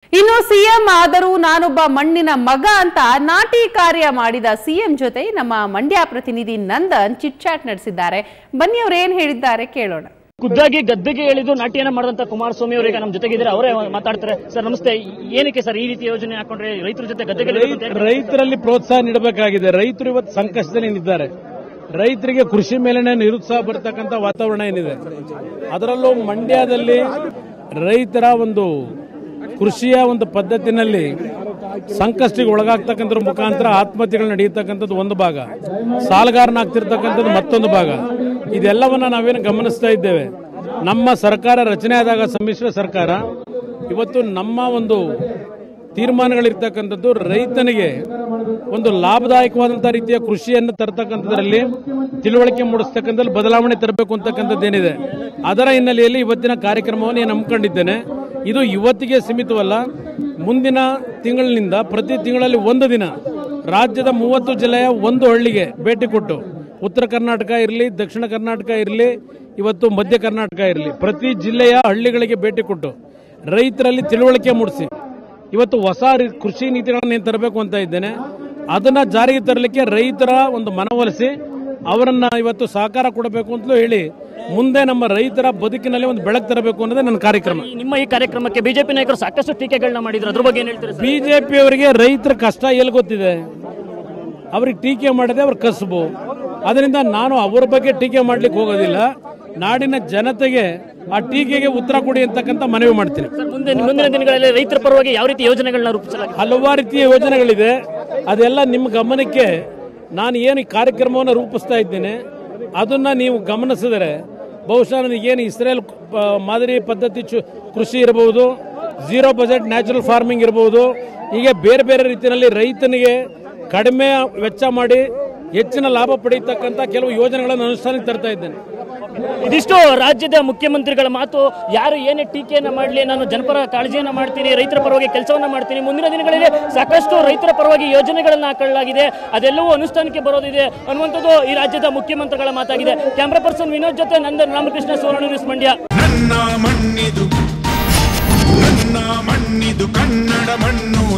ಇನ್ನು ಸಿಎಂ ಆದರೂ ನಾನೊಬ್ಬ ಮಣ್ಣಿನ ಮಗ ಅಂತ ನಾಟಿ ಕಾರ್ಯ ಮಾಡಿದ ಸಿಎಂ ಜೊತೆ ನಮ್ಮ ಮಂಡ್ಯ ಪ್ರತಿನಿಧಿ ನಂದನ್ ಚಿಟ್ಚಾಟ್ ನಡೆಸಿದ್ದಾರೆ ಬನ್ನಿ ಅವ್ರು ಏನ್ ಹೇಳಿದ್ದಾರೆ ಕೇಳೋಣ ಖುದ್ದಾಗಿ ಗದ್ದೆಗೆ ಇಳಿದು ನಾಟ್ಯನ ಮಾಡಿದಂತ ಕುಮಾರಸ್ವಾಮಿ ಅವರೀಗ ನಮ್ಮ ಜೊತೆಗಿದ್ದಾರೆ ಅವರೇ ಮಾತಾಡ್ತಾರೆ ಸರ್ ನಮಸ್ತೆ ಏನಕ್ಕೆ ಸರ್ ಈ ರೀತಿ ಯೋಜನೆ ಹಾಕೊಂಡ್ರೆ ರೈತರ ಜೊತೆ ಗದ್ದೆಗೆ ಇಳಿಬೇಕು ಅಂತ ಹೇಳಿ? ರೈತರಲ್ಲಿ ಪ್ರೋತ್ಸಾಹ ನೀಡಬೇಕಾಗಿದೆ ರೈತರು ಇವತ್ತು ಸಂಕಷ್ಟದಲ್ಲಿ ನಿಂತಿದ್ದಾರೆ ರೈತರಿಗೆ ಕೃಷಿ ಮೇಲೆನೆ ನಿರುತ್ಸಾಹ ಬರ್ತಕ್ಕಂಥ ವಾತಾವರಣ ಏನಿದೆ ಅದರಲ್ಲೂ ಮಂಡ್ಯದಲ್ಲಿ ರೈತರ ಒಂದು ಕೃಷಿಯ ಒಂದು ಪದ್ಧತಿನಲ್ಲಿ ಸಂಕಷ್ಟಿಗೆ ಒಳಗಾಗ್ತಕ್ಕಂಥ ಮುಖಾಂತರ ಆತ್ಮಹತ್ಯೆಗಳು ನಡೆಯತಕ್ಕಂಥದ್ದು ಒಂದು ಭಾಗ ಸಾಲಗಾರನಾಗ್ತಿರ್ತಕ್ಕಂಥದ್ದು ಮತ್ತೊಂದು ಭಾಗ ಇದೆಲ್ಲವನ್ನ ನಾವೇನು ಗಮನಿಸ್ತಾ ಇದ್ದೇವೆ ನಮ್ಮ ಸರ್ಕಾರ ರಚನೆ ಆದಾಗ ಸಮ್ಮಿಶ್ರ ಸರ್ಕಾರ ಇವತ್ತು ನಮ್ಮ ಒಂದು ತೀರ್ಮಾನಗಳಿರ್ತಕ್ಕಂಥದ್ದು ರೈತನಿಗೆ ಒಂದು ಲಾಭದಾಯಕವಾದಂಥ ರೀತಿಯ ಕೃಷಿಯನ್ನು ತರತಕ್ಕಂಥದ್ರಲ್ಲಿ ತಿಳುವಳಿಕೆ ಮೂಡಿಸ್ತಕ್ಕಂಥದ್ದು ಬದಲಾವಣೆ ತರಬೇಕು ಅಂತಕ್ಕಂಥದ್ದೇನಿದೆ ಅದರ ಹಿನ್ನೆಲೆಯಲ್ಲಿ ಇವತ್ತಿನ ಕಾರ್ಯಕ್ರಮವನ್ನು ನಾನು ಹಮ್ಮಿಕೊಂಡಿದ್ದೇನೆ ಇದು ಇವತ್ತಿಗೆ ಸೀಮಿತವಲ್ಲ ಮುಂದಿನ ತಿಂಗಳಿನಿಂದ ಪ್ರತಿ ತಿಂಗಳಲ್ಲಿ ಒಂದು ದಿನ ರಾಜ್ಯದ ಮೂವತ್ತು ಜಿಲ್ಲೆಯ ಒಂದು ಹಳ್ಳಿಗೆ ಭೇಟಿ ಕೊಟ್ಟು ಉತ್ತರ ಕರ್ನಾಟಕ ಇರಲಿ ದಕ್ಷಿಣ ಕರ್ನಾಟಕ ಇರಲಿ ಇವತ್ತು ಮಧ್ಯ ಕರ್ನಾಟಕ ಇರಲಿ ಪ್ರತಿ ಜಿಲ್ಲೆಯ ಹಳ್ಳಿಗಳಿಗೆ ಭೇಟಿ ಕೊಟ್ಟು ರೈತರಲ್ಲಿ ತಿಳುವಳಿಕೆ ಮೂಡಿಸಿ ಇವತ್ತು ಹೊಸ ರಿ- ಕೃಷಿ ನೀತಿಗಳನ್ನು ಏನು ತರಬೇಕು ಅಂತ ಇದ್ದೇನೆ ಅದನ್ನ ಜಾರಿಗೆ ತರಲಿಕ್ಕೆ ರೈತರ ಒಂದು ಮನವೊಲಿಸಿ ಅವರನ್ನ ಇವತ್ತು ಸಹಕಾರ ಕೊಡಬೇಕು ಅಂತಲೂ ಹೇಳಿ ಮುಂದೆ ನಮ್ಮ ರೈತರ ಬದುಕಿನಲ್ಲಿ ಒಂದು ಬೆಳಕು ತರಬೇಕು ಅನ್ನೋದೇ ನನ್ನ ಕಾರ್ಯಕ್ರಮ ಈ- ನಿಮ್ಮ ಈ ಕಾರ್ಯಕ್ರಮಕ್ಕೆ ಬಿಜೆಪಿ ನಾಯಕರು ಸಾಕಷ್ಟು ಟೀಕೆಗಳನ್ನ ಮಾಡಿದ್ರು ಅದ್ರ ಬಗ್ಗೆ ಏನ್ ಹೇಳ್ತೀರಾ ಸರ್ ಬಿಜೆಪಿ ಅವರಿಗೆ ರೈತರ ಕಷ್ಟ ಎಲ್ಲಿ ಗೊತ್ತಿದೆ ಅವ್ರಿಗೆ ಟೀಕೆ ಮಾಡದೆ ಅವ್ರ ಕಸಬು ಅದರಿಂದ ನಾನು ಅವರ ಬಗ್ಗೆ ಟೀಕೆ ಮಾಡ್ಲಿಕ್ಕೆ ಹೋಗೋದಿಲ್ಲ ನಾಡಿನ ಜನತೆಗೆ ಆ ಟೀಕೆಗೆ ಉತ್ತರ ಕೊಡಿ ಅಂತಕ್ಕಂಥ ಮನವಿ ಮಾಡ್ತೀನಿ ಸರ್ ಮುಂದೆ ಮುಂದಿನ ದಿನಗಳಲ್ಲಿ ರೈತರ ಪರವಾಗಿ ಯಾವ ರೀತಿ ಯೋಜನೆಗಳನ್ನ ರೂಪಿಸಲಾಗಿದೆ ಹಲವಾರು ರೀತಿಯ ಯೋಜನೆಗಳಿದೆ ಅದೆಲ್ಲ ನಿಮ್ಮ ಗಮನಕ್ಕೆ ನಾನು ಏನು ಈ ಕಾರ್ಯಕ್ರಮವನ್ನು ರೂಪಿಸ್ತಾ ಇದ್ದೇನೆ ಅದನ್ನ ನೀವು ಗಮನಿಸಿದರೆ ಬಹುಶಃ ನನಗೇನು ಇಸ್ರೇಲ್ ಪ- ಮಾದರಿ ಪದ್ಧತಿ ಚು- ಕೃಷಿ ಇರಬಹುದು ಝೀರೋ ಬಜೆಟ್ ನ್ಯಾಚುರಲ್ ಫಾರ್ಮಿಂಗ್ ಇರಬಹುದು ಹೀಗೆ ಬೇರೆ ಬೇರೆ ರೀತಿಯಲ್ಲಿ ರೈತನಿಗೆ ಕಡಿಮೆ ವೆಚ್ಚ ಮಾಡಿ ಹೆಚ್ಚಿನ ಲಾಭ ಪಡೆಯತಕ್ಕಂಥ ಕೆಲವು ಯೋಜನೆಗಳನ್ನು ಅನುಷ್ಠಾನಕ್ಕೆ ತರ್ತಾ ಇದ್ದೇನೆ ಇದಿಷ್ಟು ರಾಜ್ಯದ ಮುಖ್ಯಮಂತ್ರಿಗಳ ಮಾತು ಯಾರು ಏನೇ ಟೀಕೆಯನ್ನ ಮಾಡಲಿ ನಾನು ಜನಪರ ಕಾಳಜಿಯನ್ನ ಮಾಡ್ತೀನಿ ರೈತರ ಪರವಾಗಿ ಕೆಲಸವನ್ನ ಮಾಡ್ತೀನಿ ಮುಂದಿನ ದಿನಗಳಲ್ಲಿ ಸಾಕಷ್ಟು ರೈತರ ಪರವಾಗಿ ಯೋಜನೆಗಳನ್ನ ಹಾಕೊಳ್ಳಲಾಗಿದೆ ಅದೆಲ್ಲವೂ ಅನುಷ್ಠಾನಕ್ಕೆ ಬರೋದಿದೆ ಅನ್ನುವಂಥದ್ದು ಈ ರಾಜ್ಯದ ಮುಖ್ಯಮಂತ್ರಿಗಳ ಮಾತಾಗಿದೆ ಕ್ಯಾಮ್ರಾ ಪರ್ಸನ್ ವಿನೋದ್ ಜೊತೆ ನಂದನ್ ರಾಮಕೃಷ್ಣ ಸುವರ್ಣ ನ್ಯೂಸ್ ಮಂಡ್ಯ ನನ್ನ ಮಣ್ಣಿದು ನನ್ನ ಮಣ್ಣಿದು ಕನ್ನಡ ಮಣ್ಣು